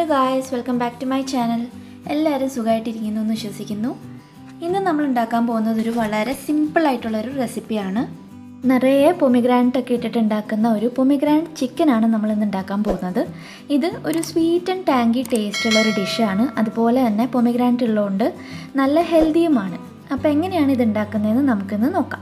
guys welcome back to my channel എല്ലാവരും സുഖമായിട്ടിരിക്കുന്നു എന്ന് വിശ്വസിക്കുന്നു ഇന്ന് നമ്മൾ ഉണ്ടാക്കാൻ പോകുന്നത് ഒരു വളരെ സിമ്പിളായിട്ടുള്ളൊരു റെസിപ്പിയാണ് നിറയെ പൊമിഗ്രാനറ്റ് ഒക്കെ ഇട്ടിട്ട് ഉണ്ടാക്കുന്ന ഒരു പൊമിഗ്രാനറ്റ് ചിക്കനാണ് നമ്മൾ ഇന്ന് ഉണ്ടാക്കാൻ പോകുന്നത് ഇത് ഒരു സ്വീറ്റ് ആൻഡ് ടാങ്കി ടേസ്റ്റ് ഉള്ള ഒരു ഡിഷാണ് അതുപോലെ തന്നെ പൊമിഗ്രാനറ്റ് ഉള്ളതുകൊണ്ട് നല്ല ഹെൽത്തിയുമാണ് അപ്പോൾ എങ്ങനെയാണ് ഇത് ഉണ്ടാക്കുന്നതെന്ന് നമുക്കിന്ന് നോക്കാം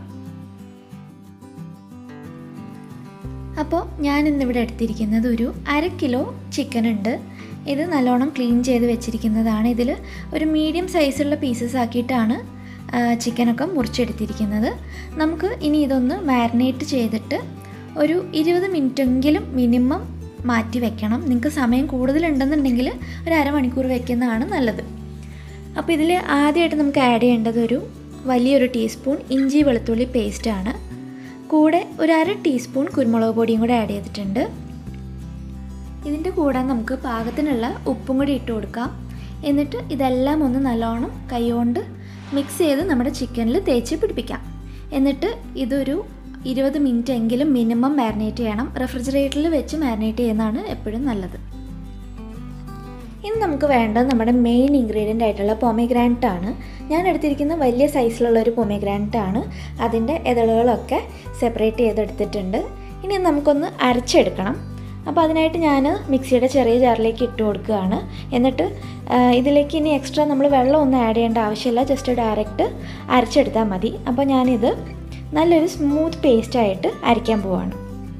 അപ്പോൾ ഞാൻ ഇന്നിവിടെ എടുത്തിരിക്കുന്നത് ഒരു അര കിലോ ചിക്കൻ ഉണ്ട് ഇത് നല്ലോണം ക്ലീൻ ചെയ്ത് വെച്ചിരിക്കുന്നതാണ് ഇതിൽ ഒരു മീഡിയം സൈസുള്ള പീസസ് ആക്കിയിട്ടാണ് ചിക്കനൊക്കെ മുറിച്ചെടുത്തിരിക്കുന്നത് നമുക്ക് ഇനി ഇതൊന്ന് മാരിനേറ്റ് ചെയ്തിട്ട് ഒരു ഇരുപത് മിനിറ്റെങ്കിലും മിനിമം മാറ്റി വെക്കണം നിങ്ങൾക്ക് സമയം കൂടുതലുണ്ടെന്നുണ്ടെങ്കിൽ ഒരു അരമണിക്കൂർ വെക്കുന്നതാണ് നല്ലത് അപ്പോൾ ഇതിൽ ആദ്യമായിട്ട് നമുക്ക് ആഡ് ചെയ്യേണ്ടത് ഒരു വലിയൊരു ടീസ്പൂൺ ഇഞ്ചി വെളുത്തുള്ളി പേസ്റ്റാണ് കൂടെ ഒരു അര ടീസ്പൂൺ കുരുമുളക് പൊടിയും കൂടെ ആഡ് ചെയ്തിട്ടുണ്ട് ഇതിൻ്റെ കൂടെ നമുക്ക് പാകത്തിനുള്ള ഉപ്പും കൂടി ഇട്ട് കൊടുക്കാം എന്നിട്ട് ഇതെല്ലാം ഒന്ന് നല്ലോണം കൈകൊണ്ട് മിക്സ് ചെയ്ത് നമ്മുടെ ചിക്കനിൽ തേച്ച് പിടിപ്പിക്കാം എന്നിട്ട് ഇതൊരു ഇരുപത് മിനിറ്റ് എങ്കിലും മിനിമം മാരിനേറ്റ് ചെയ്യണം റെഫ്രിജറേറ്ററിൽ വെച്ച് മാരിനേറ്റ് ചെയ്യുന്നതാണ് എപ്പോഴും നല്ലത് ഇനി നമുക്ക് വേണ്ടത് നമ്മുടെ മെയിൻ ഇൻഗ്രീഡിയൻ്റ് ആയിട്ടുള്ള പൊമിഗ്രാനറ്റ് ആണ് ഞാൻ എടുത്തിരിക്കുന്ന വലിയ സൈസിലുള്ള ഒരു പൊമിഗ്രാനറ്റ് ആണ് അതിൻ്റെ ഇതളുകളൊക്കെ സെപ്പറേറ്റ് ചെയ്തെടുത്തിട്ടുണ്ട് ഇനി നമുക്കൊന്ന് അരച്ചെടുക്കണം അപ്പോൾ അതിനായിട്ട് ഞാൻ മിക്സിയുടെ ചെറിയ ജാറിലേക്ക് ഇട്ട് കൊടുക്കുകയാണ് എന്നിട്ട് ഇതിലേക്ക് ഇനി എക്സ്ട്രാ നമ്മൾ വെള്ളം ഒന്നും ആഡ് ചെയ്യേണ്ട ആവശ്യമില്ല ജസ്റ്റ് ഡയറക്റ്റ് അരച്ചെടുത്താൽ മതി അപ്പോൾ ഞാനിത് നല്ലൊരു സ്മൂത്ത് പേസ്റ്റായിട്ട് അരയ്ക്കാൻ പോവാണ്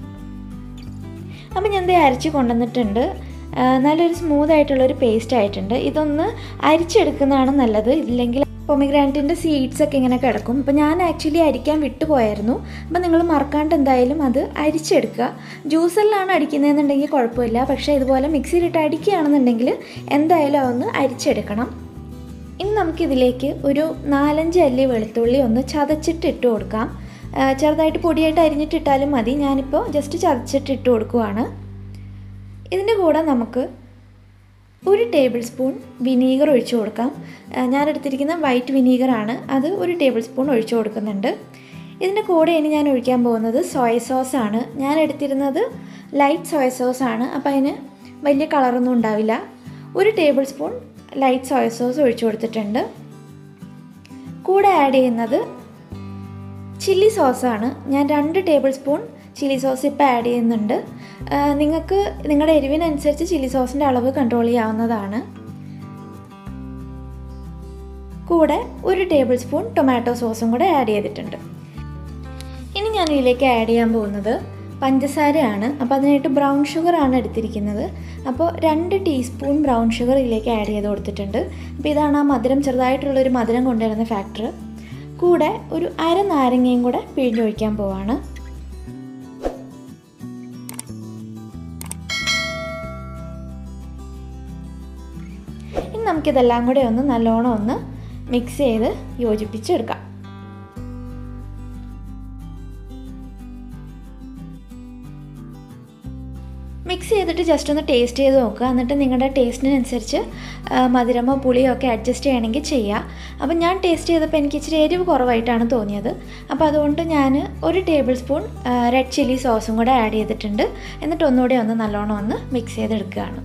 അപ്പോൾ ഞാൻ ഇത് അരച്ച് കൊണ്ടുവന്നിട്ടുണ്ട് നല്ലൊരു സ്മൂത്ത് ആയിട്ടുള്ളൊരു പേസ്റ്റ് ആയിട്ടുണ്ട് ഇതൊന്ന് അരിച്ചെടുക്കുന്നതാണ് നല്ലത് ഇല്ലെങ്കിൽ പൊമിഗ്രാനറ്റിൻ്റെ സീഡ്സ് ഒക്കെ ഇങ്ങനെ കിടക്കും അപ്പോൾ ഞാൻ ആക്ച്വലി അരിക്കാൻ വിട്ടുപോയായിരുന്നു അപ്പോൾ നിങ്ങൾ മറക്കാണ്ട് എന്തായാലും അത് അരിച്ചെടുക്കുക ജ്യൂസറിലാണ് അടിക്കുന്നതെന്നുണ്ടെങ്കിൽ കുഴപ്പമില്ല പക്ഷേ ഇതുപോലെ മിക്സിയിലിട്ട് അടിക്കുകയാണെന്നുണ്ടെങ്കിൽ എന്തായാലും അതൊന്ന് അരിച്ചെടുക്കണം ഇനി നമുക്കിതിലേക്ക് ഒരു നാലഞ്ച് അല്ലി വെളുത്തുള്ളി ഒന്ന് ചതച്ചിട്ട് ഇട്ട് കൊടുക്കാം ചെറുതായിട്ട് പൊടിയായിട്ട് അരിഞ്ഞിട്ടിട്ടാലും മതി ഞാനിപ്പോൾ ജസ്റ്റ് ചതച്ചിട്ട് ഇട്ട് കൊടുക്കുവാണ് ഇതിൻ്റെ കൂടെ നമുക്ക് ഒരു ടേബിൾ സ്പൂൺ വിനീഗർ ഒഴിച്ചു കൊടുക്കാം ഞാൻ എടുത്തിരിക്കുന്ന വൈറ്റ് വിനീഗറാണ് അത് ഒരു ടേബിൾ സ്പൂൺ ഒഴിച്ചു കൊടുക്കുന്നുണ്ട് ഇതിൻ്റെ കൂടെ ഇനി ഞാൻ ഒഴിക്കാൻ പോകുന്നത് സോയ സോസാണ് ഞാൻ എടുത്തിരുന്നത് ലൈറ്റ് സോയ സോസാണ് അപ്പോൾ അതിന് വലിയ കളറൊന്നും ഉണ്ടാവില്ല ഒരു tablespoon light soya sauce ഒഴിച്ചു കൊടുത്തിട്ടുണ്ട് കൂടെ ആഡ് ചെയ്യുന്നത് ചില്ലി സോസാണ് ഞാൻ രണ്ട് ടേബിൾ സ്പൂൺ ചില്ലി സോസ് ഇപ്പോൾ ആഡ് ചെയ്യുന്നുണ്ട് നിങ്ങൾക്ക് നിങ്ങളുടെ എരിവിനനുസരിച്ച് ചില്ലി സോസിൻ്റെ അളവ് കൺട്രോൾ ചെയ്യാവുന്നതാണ് കൂടെ ഒരു ടേബിൾ സ്പൂൺ ടൊമാറ്റോ സോസും കൂടെ ആഡ് ചെയ്തിട്ടുണ്ട് ഇനി ഞാൻ ഇതിലേക്ക് ആഡ് ചെയ്യാൻ പോകുന്നത് പഞ്ചസാരയാണ് അപ്പോൾ അതിനായിട്ട് ബ്രൗൺ ഷുഗറാണ് എടുത്തിരിക്കുന്നത് അപ്പോൾ രണ്ട് ടീസ്പൂൺ ബ്രൗൺ ഷുഗർ ഇതിലേക്ക് ആഡ് ചെയ്ത് കൊടുത്തിട്ടുണ്ട് അപ്പോൾ ഇതാണ് ആ മധുരം ചെറുതായിട്ടുള്ളൊരു മധുരം കൊണ്ടുവരുന്ന ഫാക്ടർ കൂടെ ഒരു അര നാരങ്ങയും കൂടെ പിഴിഞ്ഞൊഴിക്കാൻ പോവാണ് ഇനി നമുക്കിതെല്ലാം കൂടെ ഒന്ന് നല്ലോണം ഒന്ന് മിക്സ് ചെയ്ത് യോജിപ്പിച്ചെടുക്കാം മിക്സ് ചെയ്തിട്ട് ജസ്റ്റ് ഒന്ന് ടേസ്റ്റ് ചെയ്ത് നോക്കുക എന്നിട്ട് നിങ്ങളുടെ ടേസ്റ്റിനനുസരിച്ച് മധുരമോ പുളിയോ ഒക്കെ അഡ്ജസ്റ്റ് ചെയ്യണമെങ്കിൽ ചെയ്യുക അപ്പം ഞാൻ ടേസ്റ്റ് ചെയ്തപ്പോൾ എനിക്ക് ഇച്ചിരി എരിവ് കുറവായിട്ടാണ് തോന്നിയത് അപ്പോൾ അതുകൊണ്ട് ഞാൻ ഒരു ടേബിൾ സ്പൂൺ റെഡ് ചില്ലി സോസും കൂടെ ആഡ് ചെയ്തിട്ടുണ്ട് എന്നിട്ട് ഒന്നുകൂടെ ഒന്ന് നല്ലോണം ഒന്ന് മിക്സ് ചെയ്തെടുക്കുകയാണ്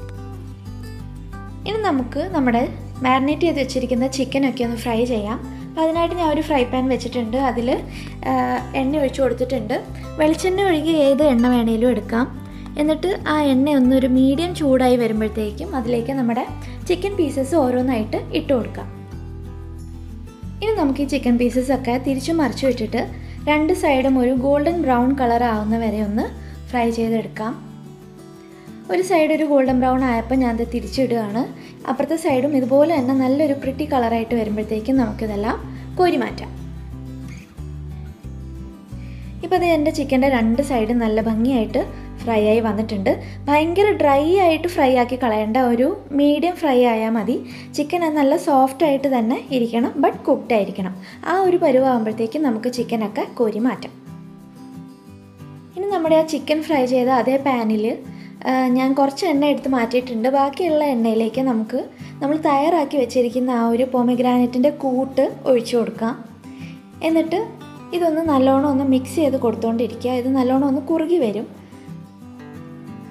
ഇനി നമുക്ക് നമ്മുടെ മാരിനേറ്റ് ചെയ്ത് വെച്ചിരിക്കുന്ന ചിക്കനൊക്കെ ഒന്ന് ഫ്രൈ ചെയ്യാം അപ്പോൾ അതിനായിട്ട് ഞാൻ ഒരു ഫ്രൈ പാൻ വെച്ചിട്ടുണ്ട് അതിൽ എണ്ണ ഒഴിച്ചു കൊടുത്തിട്ടുണ്ട് വെളിച്ചെണ്ണ ഒഴുകി ഏത് എണ്ണ വേണേലും എടുക്കാം എന്നിട്ട് ആ എണ്ണ ഒന്നൊരു മീഡിയം ചൂടായി വരുമ്പോഴത്തേക്കും അതിലേക്ക് നമ്മുടെ ചിക്കൻ പീസസ് ഓരോന്നായിട്ട് ഇട്ട് കൊടുക്കാം ഇനി നമുക്ക് ഈ ചിക്കൻ പീസസ് ഒക്കെ തിരിച്ചു മറിച്ചു വിട്ടിട്ട് രണ്ട് സൈഡും ഒരു ഗോൾഡൻ ബ്രൗൺ കളർ ആവുന്ന വരെ ഒന്ന് ഫ്രൈ ചെയ്തെടുക്കാം ഒരു സൈഡ് ഒരു ഗോൾഡൻ ബ്രൗൺ ആയപ്പോൾ ഞാനത് തിരിച്ചിടുകയാണ് അപ്പുറത്തെ സൈഡും ഇതുപോലെ തന്നെ നല്ലൊരു പ്രിട്ടി കളറായിട്ട് വരുമ്പോഴത്തേക്കും നമുക്കിതെല്ലാം കോരി മാറ്റാം ഇപ്പോൾ അത് എൻ്റെ ചിക്കൻ്റെ രണ്ട് സൈഡും നല്ല ഭംഗിയായിട്ട് ഫ്രൈ ആയി വന്നിട്ടുണ്ട് ഭയങ്കര ഡ്രൈ ആയിട്ട് ഫ്രൈ ആക്കി കളയേണ്ട ഒരു മീഡിയം ഫ്രൈ ആയാൽ മതി ചിക്കൻ നല്ല സോഫ്റ്റ് ആയിട്ട് തന്നെ ഇരിക്കണം ബട്ട് കുക്ക്ഡ് ആയിരിക്കണം ആ ഒരു പരുവാകുമ്പോഴത്തേക്കും നമുക്ക് ചിക്കനൊക്കെ കോരി മാറ്റാം ഇനി നമ്മുടെ ആ ചിക്കൻ ഫ്രൈ ചെയ്ത അതേ പാനിൽ ഞാൻ കുറച്ച് എണ്ണ എടുത്ത് മാറ്റിയിട്ടുണ്ട് ബാക്കിയുള്ള എണ്ണയിലേക്ക് നമുക്ക് നമ്മൾ തയ്യാറാക്കി വെച്ചിരിക്കുന്ന ആ ഒരു പൊമഗ്രാനറ്റിൻ്റെ കൂട്ട് ഒഴിച്ചു കൊടുക്കാം എന്നിട്ട് ഇതൊന്ന് നല്ലോണം ഒന്ന് മിക്സ് ചെയ്ത് കൊടുത്തുകൊണ്ടിരിക്കുക ഇത് നല്ലോണം ഒന്ന് കുറുകി വരും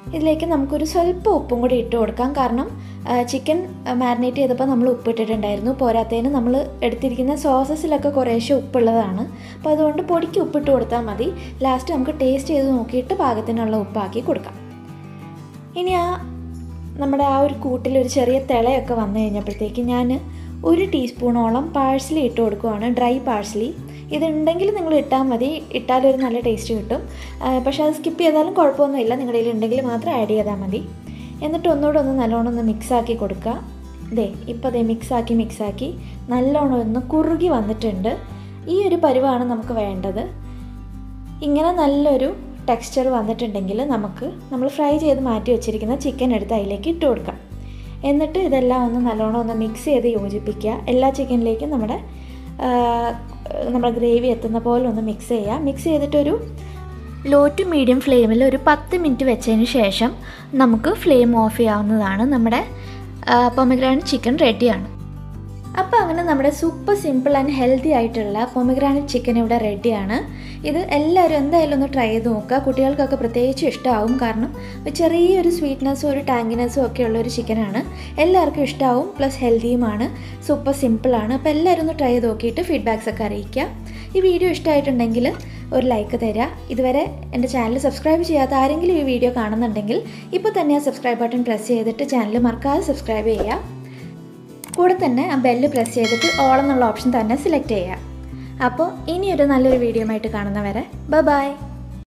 ഇതിലേക്ക് നമുക്കൊരു സ്വല്പം ഉപ്പും കൂടി ഇട്ട് കൊടുക്കാം കാരണം ചിക്കൻ മാരിനേറ്റ് ചെയ്തപ്പോൾ നമ്മൾ ഉപ്പിട്ടിട്ടുണ്ടായിരുന്നു പോരാത്തതിന് നമ്മൾ എടുത്തിരിക്കുന്ന സോസസിലൊക്കെ കുറേശ്ശെ ഉപ്പുള്ളതാണ് അപ്പോൾ അതുകൊണ്ട് പൊടിക്ക് ഉപ്പിട്ട് കൊടുത്താൽ മതി ലാസ്റ്റ് നമുക്ക് ടേസ്റ്റ് ചെയ്ത് നോക്കിയിട്ട് പാകത്തിനുള്ള ഉപ്പാക്കി കൊടുക്കാം ഇനി ആ നമ്മുടെ ആ ഒരു കൂട്ടിൽ ഒരു ചെറിയ തിളയൊക്കെ വന്നു കഴിഞ്ഞപ്പോഴത്തേക്ക് ഞാൻ ഒരു ടീസ്പൂണോളം പാഴ്സലി ഇട്ട് കൊടുക്കുവാണ് ഡ്രൈ പാഴ്സലി ഇതുണ്ടെങ്കിൽ നിങ്ങൾ ഇട്ടാൽ മതി ഇട്ടാലൊരു നല്ല ടേസ്റ്റ് കിട്ടും പക്ഷേ അത് സ്കിപ്പ് ചെയ്താലും കുഴപ്പമൊന്നുമില്ല നിങ്ങളുടെ കയ്യിൽ ഉണ്ടെങ്കിൽ മാത്രം ആഡ് ചെയ്താൽ മതി എന്നിട്ട് ഒന്നുകൂടെ ഒന്ന് നല്ലോണം ഒന്ന് മിക്സാക്കി കൊടുക്കുക ദേ ഇപ്പോൾ ദേ മിക്സാക്കി മിക്സാക്കി നല്ലോണം ഒന്ന് കുറുകി വന്നിട്ടുണ്ട് ഈ ഒരു പരുവാണ് നമുക്ക് വേണ്ടത് ഇങ്ങനെ നല്ലൊരു ടെക്സ്ചർ വന്നിട്ടുണ്ടെങ്കിൽ നമുക്ക് നമ്മൾ ഫ്രൈ ചെയ്ത് മാറ്റി വെച്ചിരിക്കുന്ന ചിക്കൻ എടുത്ത് അതിലേക്ക് ഇട്ട് കൊടുക്കാം എന്നിട്ട് ഇതെല്ലാം ഒന്ന് നല്ലോണം ഒന്ന് മിക്സ് ചെയ്ത് യോജിപ്പിക്കുക എല്ലാ ചിക്കനിലേക്കും നമ്മുടെ നമ്മുടെ ഗ്രേവി എത്തുന്ന പോലെ ഒന്ന് മിക്സ് ചെയ്യുക മിക്സ് ചെയ്തിട്ടൊരു ലോ ടു മീഡിയം ഫ്ലെയിമിൽ ഒരു പത്ത് മിനിറ്റ് വെച്ചതിന് ശേഷം നമുക്ക് ഫ്ലെയിം ഓഫ് ചെയ്യാവുന്നതാണ് നമ്മുടെ പൊമഗ്രാനറ്റ് ചിക്കൻ റെഡിയാണ് അപ്പോൾ അങ്ങനെ നമ്മുടെ സൂപ്പർ സിമ്പിൾ ആൻഡ് ഹെൽത്തി ആയിട്ടുള്ള പൊമഗ്രാനറ്റ് ചിക്കൻ ഇവിടെ റെഡിയാണ് ഇത് എല്ലാവരും എന്തായാലും ഒന്ന് ട്രൈ ചെയ്ത് നോക്കുക കുട്ടികൾക്കൊക്കെ പ്രത്യേകിച്ച് ഇഷ്ടമാവും കാരണം ചെറിയൊരു സ്വീറ്റ്നെസ്സും ഒരു ടാങ്കിനെസ്സും ഒക്കെ ഉള്ള ഒരു ചിക്കനാണ് എല്ലാവർക്കും ഇഷ്ടമാവും പ്ലസ് ഹെൽത്തിയുമാണ് സൂപ്പർ സിമ്പിളാണ് അപ്പോൾ എല്ലാവരും ഒന്ന് ട്രൈ ചെയ്ത് നോക്കിയിട്ട് ഫീഡ്ബാക്സ് ഒക്കെ അറിയിക്കുക ഈ വീഡിയോ ഇഷ്ടമായിട്ടുണ്ടെങ്കിൽ ഒരു ലൈക്ക് തരിക ഇതുവരെ എൻ്റെ ചാനൽ സബ്സ്ക്രൈബ് ചെയ്യാത്ത ആരെങ്കിലും ഈ വീഡിയോ കാണുന്നുണ്ടെങ്കിൽ ഇപ്പോൾ തന്നെ ആ സബ്സ്ക്രൈബ് ബട്ടൺ പ്രസ് ചെയ്തിട്ട് ചാനൽ മറക്കാതെ സബ്സ്ക്രൈബ് ചെയ്യുക കൂടെ തന്നെ ആ ബെല്ല് പ്രസ് ചെയ്തിട്ട് ഓൾ എന്നുള്ള ഓപ്ഷൻ തന്നെ സെലക്ട് ചെയ്യുക അപ്പോൾ ഇനിയൊരു നല്ലൊരു വീഡിയോ ആയിട്ട് കാണുന്നവരെ ബൈ